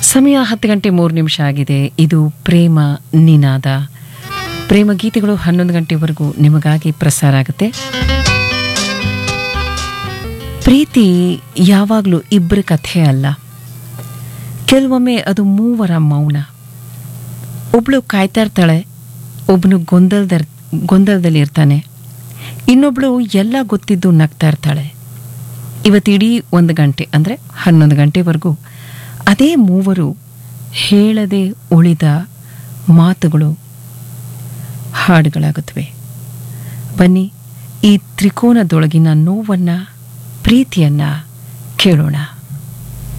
ಸಮಯ ಹತ್ತು ಗಂಟೆ ಮೂರು ನಿಮಿಷ ಆಗಿದೆ ಇದು ಪ್ರೇಮ ನಿನಾದ ಪ್ರೇಮ ಗೀತೆಗಳು ಹನ್ನೊಂದು ಗಂಟೆವರೆಗೂ ನಿಮಗಾಗಿ ಪ್ರಸಾರ ಆಗುತ್ತೆ ಪ್ರೀತಿ ಯಾವಾಗಲೂ ಇಬ್ಬರ ಕಥೆ ಅಲ್ಲ ಕೆಲವೊಮ್ಮೆ ಅದು ಮೂವರ ಮೌನ ಒಬ್ಳು ಕಾಯ್ತಾ ಇರ್ತಾಳೆ ಒಬ್ಬನು ಗೊಂದಲದ ಗೊಂದಲದಲ್ಲಿ ಇರ್ತಾನೆ ಇನ್ನೊಬ್ಳು ಎಲ್ಲ ಗೊತ್ತಿದ್ದು ನಗ್ತಾ ಇರ್ತಾಳೆ ಇವತ್ತಿಡೀ ಒಂದು ಗಂಟೆ ಅಂದರೆ ಹನ್ನೊಂದು ಗಂಟೆವರೆಗೂ ಅದೇ ಮೂವರು ಹೇಳದೆ ಉಳಿದ ಮಾತುಗಳು ಹಾಡುಗಳಾಗುತ್ತವೆ ಬನ್ನಿ ಈ ತ್ರಿಕೋನದೊಳಗಿನ ನೋವನ್ನು ಪ್ರೀತಿಯನ್ನು ಕೇಳೋಣ